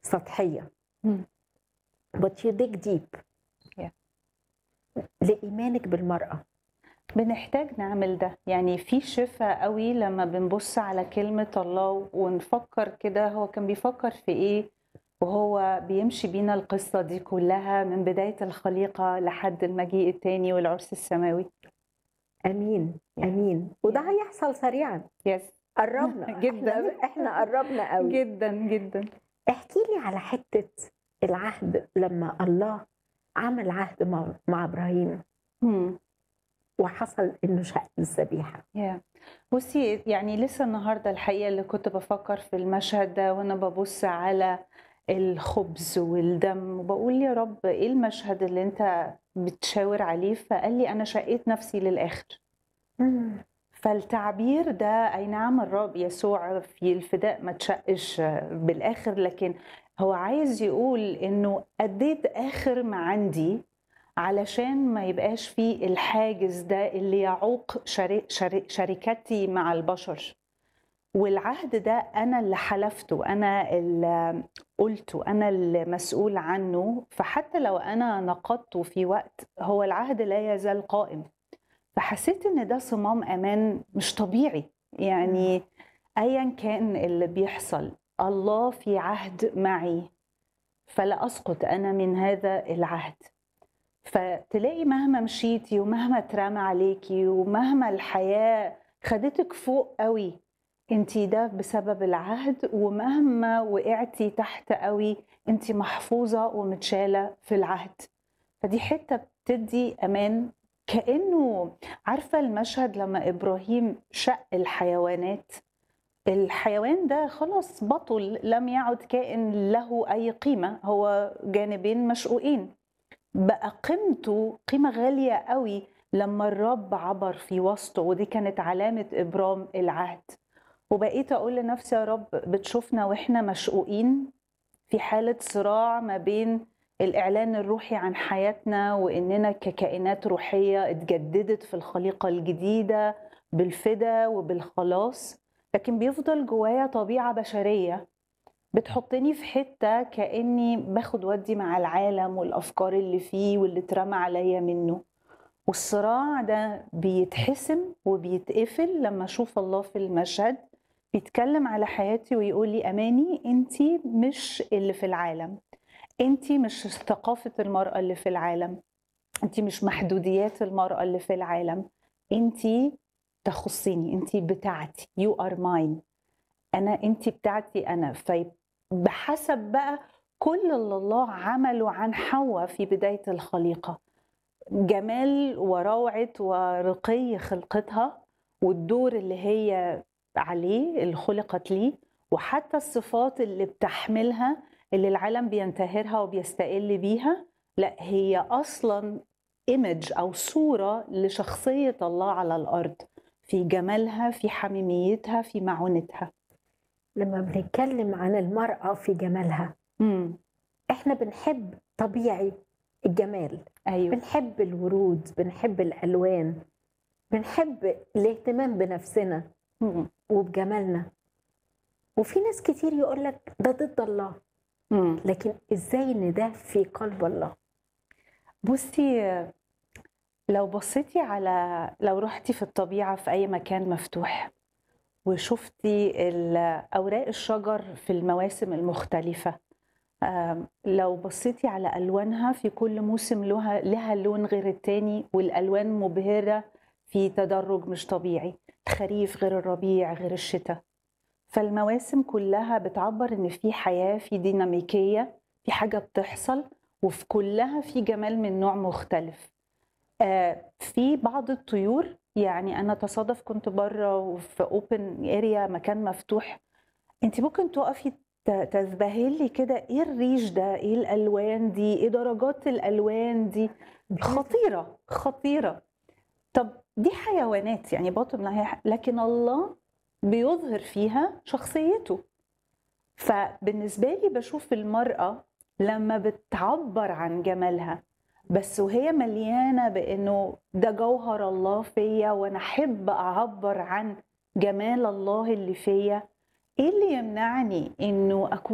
سطحية إمم. but you dig deep Yeah. لإيمانك بالمرأة بنحتاج نعمل ده يعني في شفاء قوي لما بنبص على كلمة الله ونفكر كده هو كان بيفكر في ايه وهو بيمشي بينا القصة دي كلها من بداية الخليقة لحد المجيء التاني والعرس السماوي أمين أمين وده هيحصل سريعا يس قربنا جداً. احنا, احنا قربنا قوي جدا جدا احكي لي على حتة العهد لما الله عمل عهد مع, مع إبراهيم مم. وحصل إنه شق الذبيحة يا بصي يعني لسه النهارده الحقيقه اللي كنت بفكر في المشهد ده وانا ببص على الخبز والدم وبقول يا رب ايه المشهد اللي انت بتشاور عليه فقال لي انا شقيت نفسي للاخر فالتعبير ده اي نعم الرب يسوع في الفداء ما تشقش بالاخر لكن هو عايز يقول انه اديت اخر ما عندي علشان ما يبقاش فيه الحاجز ده اللي يعوق شري شري شركتي مع البشر والعهد ده انا اللي حلفته انا اللي قلته انا اللي مسؤول عنه فحتى لو انا نقضته في وقت هو العهد لا يزال قائم فحسيت ان ده صمام امان مش طبيعي يعني ايا كان اللي بيحصل الله في عهد معي فلا اسقط انا من هذا العهد فتلاقي مهما مشيتي ومهما اترمى عليكي ومهما الحياة خدتك فوق قوي انتي ده بسبب العهد ومهما وقعتي تحت قوي انتي محفوظة ومتشالة في العهد فدي حتة بتدي أمان كأنه عارفة المشهد لما إبراهيم شق الحيوانات الحيوان ده خلاص بطل لم يعد كائن له أي قيمة هو جانبين مشقوقين بقى قيمته قيمة غالية قوي لما الرب عبر في وسطه ودي كانت علامة إبرام العهد وبقيت أقول لنفسي يا رب بتشوفنا وإحنا مشقوقين في حالة صراع ما بين الإعلان الروحي عن حياتنا وإننا ككائنات روحية اتجددت في الخليقة الجديدة بالفدا وبالخلاص لكن بيفضل جوايا طبيعة بشرية بتحطني في حتة كأني باخد ودي مع العالم والأفكار اللي فيه واللي اترمى عليا منه والصراع ده بيتحسم وبيتقفل لما أشوف الله في المشهد بيتكلم على حياتي ويقول لي أماني أنتي مش اللي في العالم أنتي مش ثقافة المرأة اللي في العالم أنتي مش محدوديات المرأة اللي في العالم أنتي تخصيني أنتي بتاعتي you are mine انا انت بتاعتي انا فبحسب بقى كل اللي الله عمله عن حواء في بدايه الخليقه جمال وروعه ورقي خلقتها والدور اللي هي عليه اللي خلقت ليه وحتى الصفات اللي بتحملها اللي العالم بينتهرها وبيستقل بيها لا هي اصلا ايمج او صوره لشخصيه الله على الارض في جمالها في حميميتها في معونتها لما بنتكلم عن المرأة في جمالها امم احنا بنحب طبيعي الجمال ايوه بنحب الورود بنحب الألوان بنحب الاهتمام بنفسنا مم. وبجمالنا وفي ناس كتير يقول لك ده ضد الله مم. لكن ازاي ان ده في قلب الله بصي لو بصيتي على لو رحتي في الطبيعة في أي مكان مفتوح وشفتي ال- أوراق الشجر في المواسم المختلفة آم، لو بصيتي على ألوانها في كل موسم لها لها لون غير التاني والألوان مبهرة في تدرج مش طبيعي الخريف غير الربيع غير الشتاء فالمواسم كلها بتعبر إن في حياة في ديناميكية في حاجة بتحصل وفي كلها في جمال من نوع مختلف آه، في بعض الطيور يعني انا تصادف كنت بره وفي اوبن اريا مكان مفتوح انت ممكن تقفي ت- تذبهلي كده ايه الريش ده ايه الالوان دي ايه درجات الالوان دي خطيره خطيره طب دي حيوانات يعني باطن هي لكن الله بيظهر فيها شخصيته فبالنسبه لي بشوف المراه لما بتعبر عن جمالها بس وهي مليانه بانه ده جوهر الله فيا وانا احب اعبر عن جمال الله اللي فيا ايه اللي يمنعني انه اكون